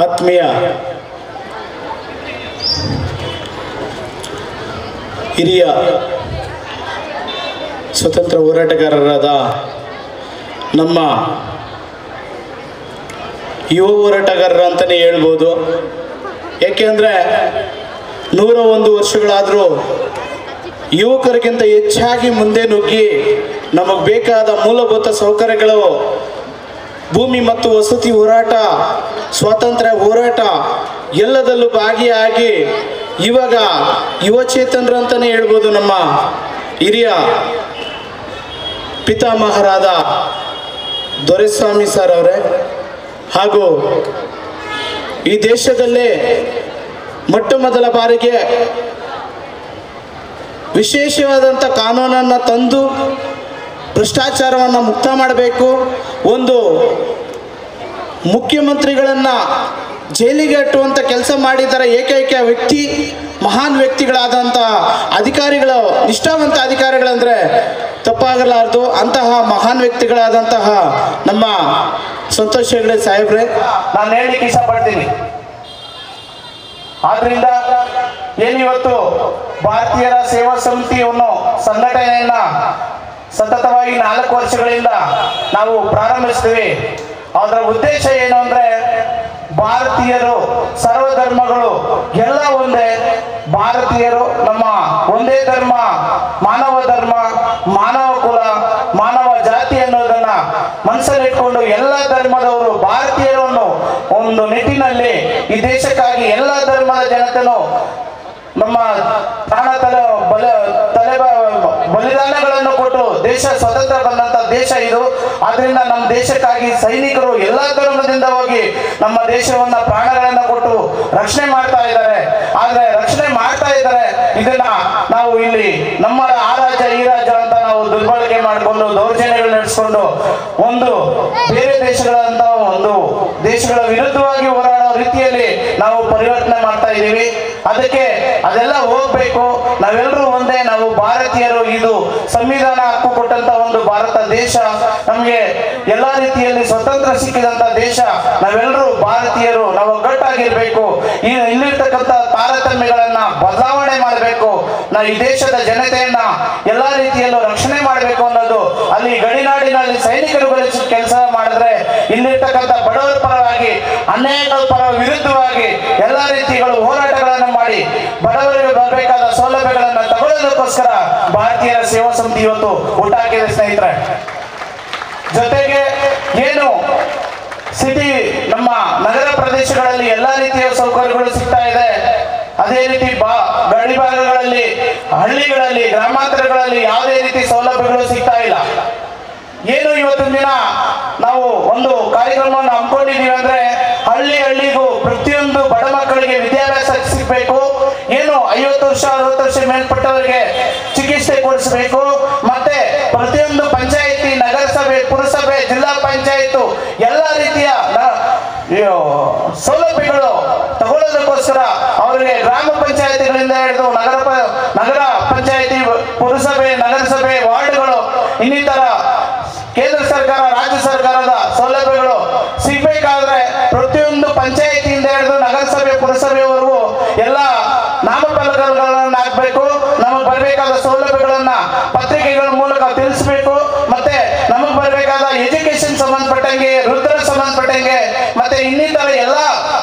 ಆತ್ಮೀಯ ಹಿರಿಯ ಸ್ವತಂತ್ರ ಹೋರಾಟಗಾರರಾದ ನಮ್ಮ ಯುವ ಹೋರಾಟಗಾರರು ಅಂತಲೇ ಹೇಳ್ಬೋದು ಏಕೆಂದರೆ ನೂರ ಒಂದು ವರ್ಷಗಳಾದರೂ ಯುವಕರಿಗಿಂತ ಹೆಚ್ಚಾಗಿ ಮುಂದೆ ನುಗ್ಗಿ ನಮಗೆ ಬೇಕಾದ ಮೂಲಭೂತ ಸೌಕರ್ಯಗಳು ಭೂಮಿ ಮತ್ತು ವಸತಿ ಹೋರಾಟ ಸ್ವಾತಂತ್ರ್ಯ ಹೋರಾಟ ಎಲ್ಲದಲ್ಲೂ ಭಾಗಿಯಾಗಿ ಇವಾಗ ಯುವಚೇತನರು ಅಂತಲೇ ಹೇಳ್ಬೋದು ನಮ್ಮ ಹಿರಿಯ ಪಿತಾಮಹರಾದ ದೊರೆಸ್ವಾಮಿ ಸರ್ ಅವರೇ ಹಾಗೂ ಈ ದೇಶದಲ್ಲೇ ಮೊಟ್ಟ ಮೊದಲ ಬಾರಿಗೆ ವಿಶೇಷವಾದಂಥ ಕಾನೂನನ್ನು ತಂದು ಭ್ರಷ್ಟಾಚಾರವನ್ನು ಮುಕ್ತ ಮಾಡಬೇಕು ಒಂದು ಮುಖ್ಯಮಂತ್ರಿಗಳನ್ನು ಜೈಲಿಗೆ ಅಟ್ಟುವಂಥ ಕೆಲಸ ಮಾಡಿದ್ದಾರೆ ಏಕೈಕ ವ್ಯಕ್ತಿ ಮಹಾನ್ ವ್ಯಕ್ತಿಗಳಾದಂಥ ಅಧಿಕಾರಿಗಳು ನಿಷ್ಠಾವಂತ ಅಧಿಕಾರಿಗಳಂದರೆ ತಪ್ಪಾಗಲಾರ್ದು ಅಂತಹ ಮಹಾನ್ ವ್ಯಕ್ತಿಗಳಾದಂತಹ ನಮ್ಮ ಸಂತೋಷ್ ಹೆಗ್ಡೆ ಸಾಹೇಬ್ರೆ ನಾನು ಹೇಳಲಿಕ್ಕೆ ಇಷ್ಟಪಡ್ತೀನಿ ಆದ್ರಿಂದ ಏನಿವತ್ತು ಭಾರತೀಯರ ಸೇವಾ ಸಮಿತಿಯನ್ನು ಸಂಘಟನೆಯನ್ನ ಸತತವಾಗಿ ನಾಲ್ಕು ವರ್ಷಗಳಿಂದ ನಾವು ಪ್ರಾರಂಭಿಸ್ತೀವಿ ಅದರ ಉದ್ದೇಶ ಏನು ಅಂದ್ರೆ ಭಾರತೀಯರು ಸರ್ವಧರ್ಮಗಳು ಎಲ್ಲ ಒಂದೇ ಭಾರತೀಯರು ನಮ್ಮ ಒಂದೇ ಧರ್ಮ ಮಾನವ ಧರ್ಮ ಮಾನವ ಕುಲ ಮಾನವ ಜಾತಿ ಅನ್ನೋದನ್ನ ಮನಸ್ಸಲ್ಲಿಟ್ಕೊಂಡು ಎಲ್ಲ ಧರ್ಮದವರು ಭಾರತೀಯರನ್ನು ಒಂದು ನಿಟ್ಟಿನಲ್ಲಿ ಈ ದೇಶಕ್ಕಾಗಿ ಎಲ್ಲ ಧರ್ಮದ ಜನತೆನೂ ನಮ್ಮ ಪ್ರಾಣ ತಲೆ ಬಲ ತಲೆ ಬಲಿದಾನಗಳನ್ನು ಕೊಟ್ಟು ದೇಶ ಸ್ವತಂತ್ರ ಬಂದಂತ ದೇಶ ಇದು ಆದ್ರಿಂದ ನಮ್ಮ ದೇಶಕ್ಕಾಗಿ ಸೈನಿಕರು ಎಲ್ಲಾ ಧರ್ಮದಿಂದ ಹೋಗಿ ನಮ್ಮ ದೇಶವನ್ನ ಪ್ರಾಣಗಳನ್ನ ಕೊಟ್ಟು ರಕ್ಷಣೆ ಮಾಡ್ತಾ ಇದ್ದಾರೆ ಆದ್ರೆ ರಕ್ಷಣೆ ಮಾಡ್ತಾ ಇದ್ದಾರೆ ಇದನ್ನ ನಾವು ಇಲ್ಲಿ ನಮ್ಮ ಆ ರಾಜ್ಯ ಈ ರಾಜ್ಯ ಅಂತ ನಾವು ದುರ್ಬಳಕೆ ಮಾಡಿಕೊಂಡು ದೌರ್ಜನ್ಯಗಳು ನಡೆಸ್ಕೊಂಡು ಒಂದು ಬೇರೆ ದೇಶಗಳಂತ ಒಂದು ದೇಶಗಳ ವಿರುದ್ಧವಾಗಿ ಹೋರಾಡೋ ರೀತಿಯಲ್ಲಿ ನಾವು ಪರಿವರ್ತನೆ ಮಾಡ್ತಾ ಇದ್ದೀವಿ ಅದಕ್ಕೆ ಅದೆಲ್ಲ ಹೋಗ್ಬೇಕು ನಾವೆಲ್ಲರೂ ಒಂದೇ ನಾವು ಭಾರತೀಯರು ಇದು ಸಂವಿಧಾನ ಹಕ್ಕು ಕೊಟ್ಟಂತ ಒಂದು ಭಾರತ ದೇಶ ನಮಗೆ ಎಲ್ಲಾ ರೀತಿಯಲ್ಲಿ ಸ್ವತಂತ್ರ ಸಿಕ್ಕಿದಂತ ದೇಶ ನಾವೆಲ್ಲರೂ ಭಾರತೀಯರು ನಾವು ಒಗ್ಗಟ್ಟಾಗಿರ್ಬೇಕು ಈ ಇಲ್ಲಿರ್ತಕ್ಕಂಥ ತಾರತಮ್ಯಗಳನ್ನ ಬದಲಾವಣೆ ಮಾಡಬೇಕು ನಾವು ಈ ದೇಶದ ಜನತೆಯನ್ನ ಎಲ್ಲಾ ರೀತಿಯಲ್ಲೂ ರಕ್ಷಣೆ ಮಾಡಬೇಕು ಅನ್ನೋದು ಅಲ್ಲಿ ಗಡಿನಾಡಿನಲ್ಲಿ ಸೈನಿಕರುಗಳು ಕೆಲಸ ಮಾಡಿದ್ರೆ ಇಲ್ಲಿರ್ತಕ್ಕಂಥ ಬಡವರ ಪರವಾಗಿ ಅನ್ಯಾಯಗಳ ಪರ ವಿರುದ್ಧವಾಗಿ ಎಲ್ಲಾ ರೀತಿಗಳು ಹೋರಾಟಗಳನ್ನು ಮಾಡಿ ಬಡವರಿಗೆ ಬರಬೇಕಾದ ಸೌಲಭ್ಯಗಳನ್ನ ತಗೊಳ್ಳೋದಕ್ಕೋಸ್ಕರ ಭಾರತೀಯರ ಸೇವಾ ಸಮಿತಿ ಇವತ್ತು ಹುಟ್ಟಾಕಿದೆ ಸ್ನೇಹಿತರೆ ಜೊತೆಗೆ ಏನು ಸಿಟಿ ನಮ್ಮ ನಗರ ಪ್ರದೇಶಗಳಲ್ಲಿ ಎಲ್ಲಾ ರೀತಿಯ ಸೌಕರ್ಯಗಳು ಸಿಗ್ತಾ ಇದೆ ಅದೇ ರೀತಿ ಬಾ ಗಡಿ ಭಾಗಗಳಲ್ಲಿ ಹಳ್ಳಿಗಳಲ್ಲಿ ಗ್ರಾಮಾಂತರಗಳಲ್ಲಿ ಯಾವುದೇ ರೀತಿ ಸೌಲಭ್ಯಗಳು ಸಿಗ್ತಾ ಇಲ್ಲ ಏನು ಇವತ್ತಿನ ದಿನ ನಾವು ಒಂದು ಕಾರ್ಯಕ್ರಮವನ್ನು ಹಮ್ಮಿಕೊಂಡಿದೀವಿ ಅಂದ್ರೆ ಹಳ್ಳಿ ಹಳ್ಳಿಗೂ ಪ್ರತಿಯೊಂದು ಬಡ ಮಕ್ಕಳಿಗೆ ವಿದ್ಯಾಭ್ಯಾಸ ಸಿಗಬೇಕು ಏನು ಐವತ್ತು ವರ್ಷ ಅರವತ್ತು ವರ್ಷ ಮೇಲ್ಪಟ್ಟವರಿಗೆ ಚಿಕಿತ್ಸೆ ಕೊಡಿಸಬೇಕು ಮತ್ತೆ ಪ್ರತಿಯೊಂದು ಪಂಚಾಯಿತಿ ನಗರಸಭೆ ಪುರಸಭೆ ಜಿಲ್ಲಾ ಪಂಚಾಯತ್ ಎಲ್ಲ ರೀತಿಯ ನ- ಇವು ಸೌಲಭ್ಯಗಳು ತಗೊಳ್ಳೋದಕ್ಕೋಸ್ಕರ ಅವರಿಗೆ ಗ್ರಾಮ ಪಂಚಾಯತಿಗಳಿಂದ ಹಿಡಿದು ನಗರ ಪ- ನಗರ ಪಂಚಾಯತಿ ಪುರಸಭೆ ನಗರಸಭೆ ವಾರ್ಡ್ಗಳು ಇನ್ನಿತರ ಕೇಂದ್ರ ಸರ್ಕಾರ ರಾಜ್ಯ ಸರ್ಕಾರದ ಸೌಲಭ್ಯಗಳು ಸಿಗ್ಬೇಕಾದ್ರೆ ಪ್ರತಿಯೊಂದು ಪಂಚಾಯತಿಯಿಂದ ಹಿಡಿದು ನಗರಸಭೆ ಪುರಸಭೆವರೆಗೂ ಎಲ್ಲ ನಾಮಫಲಕಗಳನ್ನ ಹಾಕ್ಬೇಕು ನಮಗೆ ಬರಬೇಕಾದ ಸೌಲಭ್ಯಗಳನ್ನ ಪತ್ರಿಕೆಗಳ ಮೂಲಕ ತಿಳಿಸ್ಬೇಕು ಮತ್ತೆ ನಮಗೆ ಬರಬೇಕಾದ ಎಜುಕೇಶನ್ ಸಂಬಂಧಪಟ್ಟಂಗೆ ವೃದ್ಧರ ಸಂಬಂಧಪಟ್ಟಂಗೆ ಮತ್ತೆ ಇನ್ನಿತರ ಎಲ್ಲ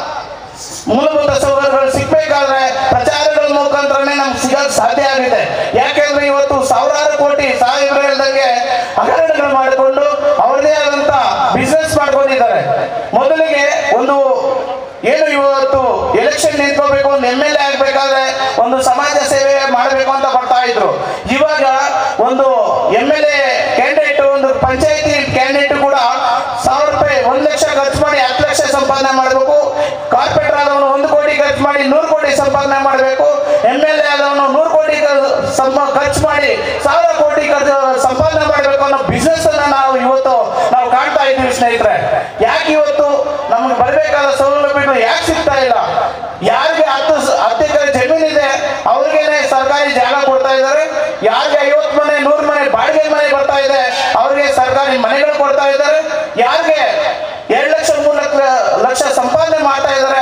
ಮೂಲಭೂತ ಸೌಕರ್ಯಗಳು ಸಿಗ್ಬೇಕಾದ್ರೆ ಪ್ರಚಾರಗಳ ಮುಖಾಂತರನೇ ನಮ್ಗೆ ಸಿಗಕ್ ಸಾಧ್ಯ ಆಗಿದೆ ಯಾಕೆಂದ್ರೆ ಇವತ್ತು ಸಾವಿರಾರು ಕೋಟಿ ಸಾವಿರ ಹೇಳ್ದಂಗೆ ಹಗರಣಗಳು ಮಾಡಿಕೊಂಡು ಅವ್ರದೇ ಆದಂತ ಬಿಸ್ನೆಸ್ ಮಾಡ್ಕೊಂಡಿದ್ದಾರೆ ಮೊದಲಿಗೆ ಒಂದು ಏನು ಇವತ್ತು ಎಲೆಕ್ಷನ್ ನಿಂತ್ಕೋಬೇಕು ಒಂದು ಎಮ್ ಎಲ್ ಎ ಆಗ್ಬೇಕಾದ್ರೆ ಒಂದು ಸಮಾಜ ಸೇವೆ ಮಾಡಬೇಕು ಅಂತ ಬರ್ತಾ ಇದ್ರು ಇವಾಗ ಒಂದು ಎಮ್ ಎಲ್ ಎ ಕ್ಯಾಂಡಿಡೇಟ್ ಒಂದು ಪಂಚಾಯತಿ ಕ್ಯಾಂಡಿಡೇಟ್ ಕೂಡ ಸಾವಿರ ರೂಪಾಯಿ ಒಂದ್ ಲಕ್ಷ ಖರ್ಚು ಮಾಡಿ ಹತ್ತು ಲಕ್ಷ ಸಂಪಾದನೆ ಮಾಡಬೇಕು ಕಾರ್ಪೊರೇಟರ್ ಆದವನು ಒಂದು ಕೋಟಿ ಖರ್ಚು ಮಾಡಿ ನೂರು ಕೋಟಿ ಸಂಪಾದನೆ ಮಾಡಬೇಕು ಎಮ್ ಎಲ್ ಎ ಆದವನು ನೂರು ಕೋಟಿ ಕ- ಸಂಪ- ಖರ್ಚು ಮಾಡಿ ಸಾವಿರ ಕೋಟಿ ಖರ್ಚು ಸಂಪಾದನೆ ಮಾಡಬೇಕು ಅನ್ನೋ ಬಿಸ್ನೆಸ್ ಅನ್ನ ನಾವು ಇವತ್ತು ನಾವು ಕಾಣ್ತಾ ಇದ್ದೀವಿ ಸ್ನೇಹಿತರೆ ಯಾಕೆ ಇವತ್ತು ನಮ್ಗೆ ಬರಬೇಕಾದ ಸೌಲಭ್ಯಗಳು ಯಾಕೆ ಸಿಗ್ತಾ ಇಲ್ಲ ಯಾರಿಗೆ ಹತ್ತು ಸ- ಹತ್ತು ಎಕರೆ ಜಮೀನಿದೆ ಅವ್ರಿಗೇನೆ ಸರ್ಕಾರಿ ಜಾಗ ಕೊಡ್ತಾ ಇದ್ದಾರೆ ಯಾರಿಗೆ ಐವತ್ತು ಮನೆ ನೂರು ಮನೆ ಬಾಡಿಗೆ ಮನೆ ಬರ್ತಾ ಇದೆ ಅವ್ರಿಗೆ ಸರ್ಕಾರಿ ಮನೆಗಳು ಕೊಡ್ತಾ ಇದ್ದಾರೆ ಯಾರಿಗೆ ಎರಡು ಲಕ್ಷ ಮೂರು ಲಕ್ಷ ಲಕ್ಷ ಸಂಪಾದನೆ ಮಾಡ್ತಾ ಇದ್ದಾರೆ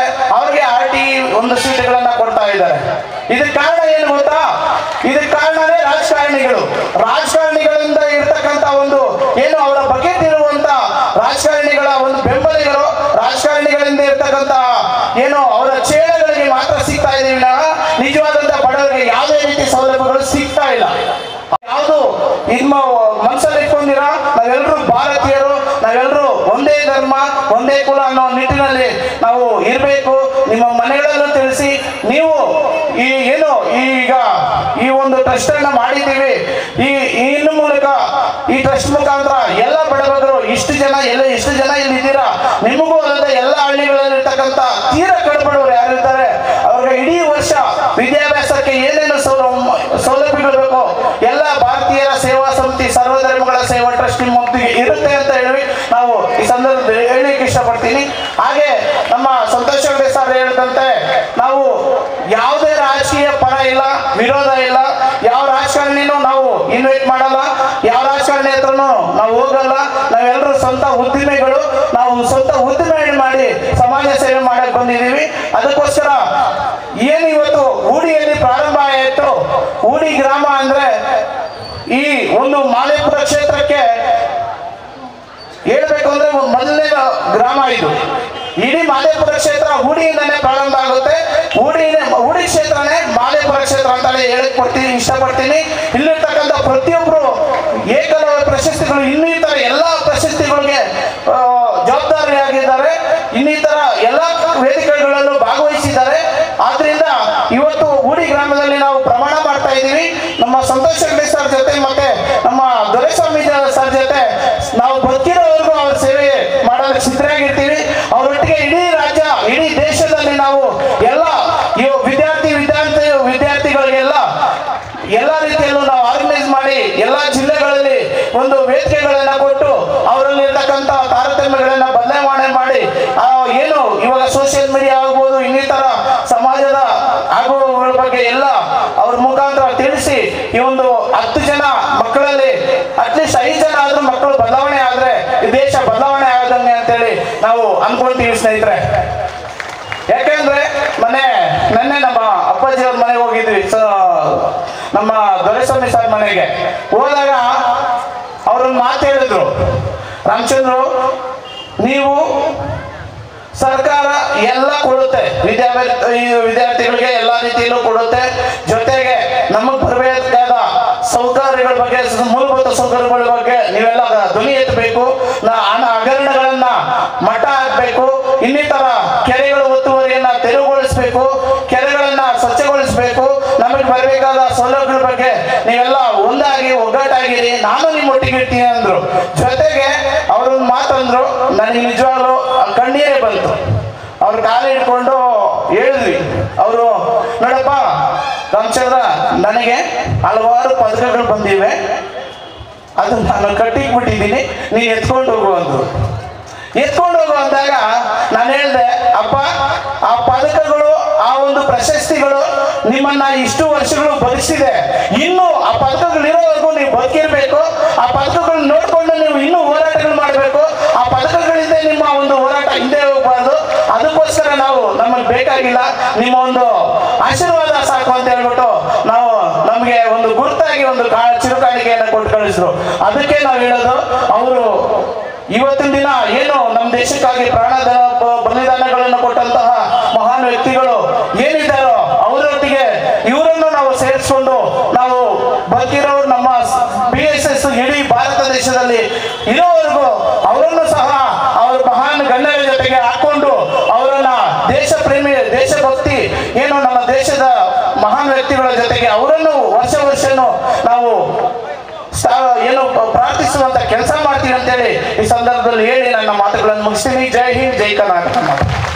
ಇದಕ್ಕೆ ಕಾರಣ ಏನು ಗೊತ್ತಾ ಇದಕ್ಕೆ ಕಾರಣನೇ ರಾಜಕಾರಣಿಗಳು ರಾಜಕಾರಣಿಗಳಿಂದ ಇರ್ತಕ್ಕಂಥ ಒಂದು ಏನು ಅವರ ಬಕೆಟ್ ಇರುವಂತ ರಾಜಕಾರಣಿಗಳ ಒಂದು ಬೆಂಬಲಿಗರು ರಾಜಕಾರಣಿಗಳಿಂದ ಇರ್ತಕ್ಕಂಥ ಏನು ಅವರ ಚೇಳಗಳಿಗೆ ಮಾತ್ರ ಸಿಗ್ತಾ ಇದೀವಿ ವಿನಃ ನಿಜವಾದಂತ ಬಡವರಿಗೆ ಯಾವುದೇ ರೀತಿ ಸೌಲಭ್ಯಗಳು ಸಿಗ್ತಾ ಇಲ್ಲ ಯಾವುದು ನಿಮ್ಮ ಮನಸ್ಸಲ್ಲಿ ಇಟ್ಕೊಂಡಿರ ನಾವೆಲ್ಲರೂ ಭಾರತೀಯರು ನಾವೆಲ್ಲರೂ ಒಂದೇ ಧರ್ಮ ಒಂದೇ ಕುಲ ಅನ್ನೋ ನಿಟ್ಟಿನಲ್ಲಿ ನಾವು ಇರಬೇಕು ನಿಮ್ಮ ಮನೆಗಳಲ್ಲೂ ತಿಳಿಸಿ ನೀವು ಈ ಏನು ಈಗ ಈ ಒಂದು ಟ್ರಸ್ಟ್ ಅನ್ನ ಮಾಡಿದ್ದೀವಿ ಈ ಈ ಇನ್ನು ಮೂಲಕ ಈ ಟ್ರಸ್ಟ್ ಮುಖಾಂತರ ಎಲ್ಲ ಬಡಬಗರು ಇಷ್ಟು ಜನ ಎಲ್ಲ ಇಷ್ಟು ಜನ ಇಲ್ಲಿ ಇದ್ದೀರಾ ನಿಮಗೂ ಅಲ್ಲದೆ ಎಲ್ಲ ಹಳ್ಳಿಗಳಲ್ಲಿ ಇರ್ತಕ್ಕಂಥ ತೀರ ಕಡಬಡವರು ಯಾರಿರ್ತಾರೆ ಅವ್ರಿಗೆ ಇಡೀ ವರ್ಷ ವಿದ್ಯಾಭ್ಯಾಸಕ್ಕೆ ಏನೇನು ಸೌಲ- ಸೌಲಭ್ಯಗಳು ಬೇಕೋ ಎಲ್ಲ ಭಾರತೀಯರ ಸೇವಾ ಸಮಿತಿ ಸರ್ವಧರ್ಮಗಳ ಸೇವಾ ಟ್ರಸ್ಟ್ ನಿಮ್ಮೊಂದಿಗೆ ಇರುತ್ತೆ ಅಂತ ಹೇಳಿ ನಾವು ಈ ಸಂದರ್ಭದಲ್ಲಿ ಹೇಳಲಿಕ್ಕೆ ಇಷ್ಟಪಡ್ತೀನಿ ಹಾಗೆ ನಮ್ಮ ಸಂತೋಷ್ ಹೆಗ್ಡೆ ಸರ್ ಹೇಳಿದಂತೆ ನಾವು ಯಾವುದೇ ರಾಜಕೀಯ ಪರ ಇಲ್ಲ ವಿರೋಧ ಇಲ್ಲ ಯಾವ ರಾಜಕಾರಣಿನೂ ನಾವು ಇನ್ವೈಟ್ ಮಾಡಲ್ಲ ಯಾವ ರಾಜಕಾರಣಿ ಹತ್ರನೂ ನಾವು ಹೋಗಲ್ಲ ನಾವೆಲ್ಲರೂ ಸ್ವಂತ ಉದ್ದಿಮೆಗಳು ನಾವು ಸ್ವಂತ ಉದ್ದಿಮೆ ಮಾಡಿ ಸಮಾಜ ಸೇವೆ ಮಾಡಕ್ ಬಂದಿದ್ದೀವಿ ಅದಕ್ಕೋಸ್ಕರ ಏನು ಇವತ್ತು ಊಡಿಯಲ್ಲಿ ಪ್ರಾರಂಭ ಆಯಿತು ಊಡಿ ಗ್ರಾಮ ಅಂದ್ರೆ ಈ ಒಂದು ಮಾಲೇಪುರ ಕ್ಷೇತ್ರಕ್ಕೆ ಹೇಳ್ಬೇಕು ಅಂದ್ರೆ ಒಂದು ಮೊದಲನೇ ಗ್ರಾಮ ಇದು ಇಡೀ ಮಾಲೇಪುರ ಕ್ಷೇತ್ರ ಹೂಡಿಯಿಂದನೇ ಪ್ರಾರಂಭ ಆಗುತ್ತೆ ಹೂಡಿನೇ ಹೂಡಿ ಕ್ಷೇತ್ರನೇ ಮಾಲೇಪುರ ಕ್ಷೇತ್ರ ಅಂತಾನೆ ಹೇಳಕ್ ಕೊಡ್ತೀನಿ ಇಷ್ಟಪಡ್ತೀನಿ ಇಲ್ಲಿರ್ತಕ್ಕಂಥ ಪ್ರತಿಯೊಬ್ರು ಏಕಲವ್ಯ ಪ್ರಶಸ್ತಿಗಳು ಇನ್ನಿತರ ಎಲ್ಲಾ ಪ್ರಶಸ್ತಿಗಳಿಗೆ ಆ, ಜವಾಬ್ದಾರಿಯಾಗಿದ್ದಾರೆ ಇನ್ನಿತರ ಎಲ್ಲ ವೇದಿಕೆಗಳಲ್ಲೂ ಭಾಗವಹಿಸಿದ್ದಾರೆ ಆದ್ರಿಂದ ಇವತ್ತು ಹೂಡಿ ಗ್ರಾಮದಲ್ಲಿ ನಾವು ಪ್ರಮಾಣ ಮಾಡ್ತಾ ಇದ್ದೀವಿ ನಮ್ಮ ಸಂತೋಷ್ ಹೆಗ್ಡೆ ಸರ್ ಜೊತೆ ಮತ್ತೆ ನಮ್ಮ ದೊರೆಸ್ವಾಮಿ ಸರ್ ಜೊತೆ ನಾವು ಬದುಕಿರೋವರೆಗೂ ಅವ್ರ ಸೇವೆ ಮಾಡಲು ಸಿದ್ಧರಾಗಿರ್ತೀವಿ ಅವರೊಟ್ಟಿಗೆ ಇಡೀ ರಾಜ್ಯ ಇಡೀ ದೇಶದಲ್ಲಿ ನಾವು ಎಲ್ಲ ಇವ್ ವಿದ್ಯಾರ್ಥಿ ವಿದ್ಯಾರ್ಥಿ ವಿದ್ಯಾರ್ಥಿಗಳಿಗೆಲ್ಲ ಎಲ್ಲ ರೀತಿಯಲ್ಲೂ ನಾವು ಆರ್ಗನೈಸ್ ಮಾಡಿ ಎಲ್ಲ ಜಿಲ್ಲೆಗಳಲ್ಲಿ ಒಂದು ವೇದಿಕೆಗಳನ್ನ ಕೊಟ್ಟು ಅವರಲ್ಲಿ ಇರ್ತಕ್ಕಂಥ ತಾರತಮ್ಯಗಳನ್ನ ಬದಲಾವಣೆ ಮಾಡಿ ಆ, ಏನು ಇವಾಗ ಸೋಷಿಯಲ್ ಮೀಡಿಯಾ ಆಗ್ಬೋದು ಇನ್ನಿತರ ಸಮಾಜದ ಆಗುವಗಳ ಬಗ್ಗೆ ಎಲ್ಲ ಅವ್ರ ಮುಖಾಂತರ ತಿಳಿಸಿ ಈ ಒಂದು ಹತ್ತು ಜನ ಮಕ್ಕಳಲ್ಲಿ ಅಟ್ಲೀಸ್ಟ್ ಐದು ಜನ ಆದ್ರೂ ಮಕ್ಕಳು ಬದಲಾವಣೆ ಆದ್ರೆ ಈ ದೇಶ ಬದಲಾವಣೆ ಆಗದಂಗೆ ಅಂತೇಳಿ ನಾವು ಅನ್ಕೊಂತೀವಿ ಸ್ನೇಹಿತರೆ ಯಾಕೆಂದ್ರೆ ಮೊನ್ನೆ ನೆನ್ನೆ ನಮ್ಮ ಅಪ್ಪಾಜಿ ಅವ್ರ ಮನೆಗೆ ಹೋಗಿದ್ವಿ ಸೊ ನಮ್ಮ ದೊರೆಸ್ವಾಮಿ ಸರ್ ಮನೆಗೆ ಹೋದಾಗ ಅವ್ರೊಂದು ಮಾತು ಹೇಳಿದ್ರು ರಾಮಚಂದ್ರು ನೀವು ಸರ್ಕಾರ ಎಲ್ಲ ಕೊಡುತ್ತೆ ವಿದ್ಯಾಭ್ಯಾಸ ಈ ವಿದ್ಯಾರ್ಥಿಗಳಿಗೆ ಎಲ್ಲ ರೀತಿಯಲ್ಲೂ ಕೊಡುತ್ತೆ ಜೊತೆಗೆ ನಮಗೆ ಬರಬೇಕಾದ ಸೌಕರ್ಯಗಳ ಬಗ್ಗೆ ಮೂಲಭೂತ ಸೌಕರ್ಯಗಳ ಬಗ್ಗೆ ನೀವೆಲ್ಲ ಧ್ವನಿ ಎತ್ತಬೇಕು ನಾ- ಹಣ ಹಗರಣಗಳನ್ನ ಮಠ ಹಾಕ್ಬೇಕು ಇನ್ನಿತರ ಕೆರೆಗಳ ಒತ್ತುವರಿಯನ್ನ ತೆರವುಗೊಳಿಸಬೇಕು ಕೆರೆಗಳನ್ನ ಸ್ವಚ್ಛಗೊಳಿಸಬೇಕು ನಮಗೆ ಬರಬೇಕಾದ ಸೌಲಭ್ಯಗಳ ಬಗ್ಗೆ ನೀವೆಲ್ಲ ಒಂದಾಗಿ ಒಗ್ಗಟ್ಟಾಗಿರಿ ನಾನು ನಿಮ್ಮ ಒಟ್ಟಿಗೆ ಇರ್ತೀನಿ ಅಂದ್ರು ಜೊತೆಗೆ ಅವ್ರೊಂದು ಮಾತಂದ್ರು ನನಗೆ ನಿಜವಾಗ್ಲೂ ಕಣ್ಣೀರೇ ಬಂತು ಅವ್ರ ಕಾಲ ಹಿಡ್ಕೊಂಡು ಹೇಳಿದ್ವಿ ಅವರು ನೋಡಪ್ಪ ರಾಮಚಂದ್ರ ನನಗೆ ಹಲವಾರು ಪದಕಗಳು ಬಂದಿವೆ ಅದು ನಾನು ಕಟ್ಟಿಗೆ ಬಿಟ್ಟಿದ್ದೀನಿ ನೀನು ಎತ್ಕೊಂಡು ಹೋಗು ಅಂದ್ರು ಎತ್ಕೊಂಡು ಹೋಗು ಅಂದಾಗ ನಾನು ಹೇಳ್ದೆ ಅಪ್ಪ ಆ ಪದಕಗಳು ಆ ಒಂದು ಪ್ರಶಸ್ತಿಗಳು ನಿಮ್ಮನ್ನ ಇಷ್ಟು ವರ್ಷಗಳು ಬದುಕಿಸಿದೆ ಇನ್ನು ಆ ಪದಕಗಳು ಇರೋವರೆಗೂ ನೀವು ಬದುಕಿರ್ಬೇಕು ಆ ಪದಕಗಳು ನೋಡ್ಕೊಂಡು ನೀವು ಇನ್ನೂ ಹೋರಾಟಗಳು ಮಾಡಬೇಕು ಆ ಪದಕಗಳಿಂದ ನಿಮ್ಮ ಒಂದು ಹೋರಾಟ ಹಿಂದೆ ಹೋಗಬಾರ್ದು ಅದಕ್ಕೋಸ್ಕರ ನಾವು ನಮಗೆ ಬೇಕಾಗಿಲ್ಲ ನಿಮ್ಮ ಒಂದು ಆಶೀರ್ವಾದ ಸಾಕು ಅಂತ ಹೇಳ್ಬಿಟ್ಟು ನಾವು ನಮಗೆ ಒಂದು ಗುರುತಾಗಿ ಒಂದು ಕಾ ಚಿರುಕಾಣಿಕೆಯನ್ನು ಕೊಟ್ಟು ಕಳಿಸಿದ್ರು ಅದಕ್ಕೆ ನಾವು ಹೇಳೋದು ಅವರು ಇವತ್ತಿನ ದಿನ ಏನು ನಮ್ಮ ದೇಶಕ್ಕಾಗಿ ಪ್ರಾಣದ ಬ- ಬಲಿದಾನಗಳನ್ನು ಕೊಟ್ಟಂತಹ ಮಹಾನ್ ವ್ಯಕ್ತಿಗಳು ಏನಿದ್ದಾರೋ ಅವರೊಟ್ಟಿಗೆ ಇವರನ್ನು ನಾವು ಸೇರಿಸ್ಕೊಂಡು ನಾವು ಬದುಕಿರೋರು ನಮ್ಮ ಬಿ ಎಸ್ ಎಸ್ ಇಡೀ ಭಾರತ ದೇಶದಲ್ಲಿ ಇರೋವರೆಗೂ ಅವರನ್ನು ಸಹ ಅವ್ರ ಮಹಾನ್ ಗಣ್ಯರ ಜೊತೆಗೆ ಹಾಕೊಂಡು ಅವರನ್ನ ದೇಶ ಪ್ರೇಮಿ ದೇಶಭಕ್ತಿ ಏನು ನಮ್ಮ ದೇಶದ ಮಹಾನ್ ವ್ಯಕ್ತಿಗಳ ಜೊತೆಗೆ ಅವರನ್ನು ವರ್ಷ ವರ್ಷನೂ ನಾವು ಸ್ಥ- ಏನು ಪ್ರಾರ್ಥಿಸುವಂತ ಕೆಲಸ ಮಾಡ್ತೀವಿ ಅಂತೇಳಿ ಈ ಸಂದರ್ಭದಲ್ಲಿ ಹೇಳಿ ನನ್ನ ಮಾತುಗಳನ್ನು ಮುಗಿಸ್ತೀನಿ ಜೈ ಹಿಂದ್ ಜೈ ಕರ್ನಾಟಕ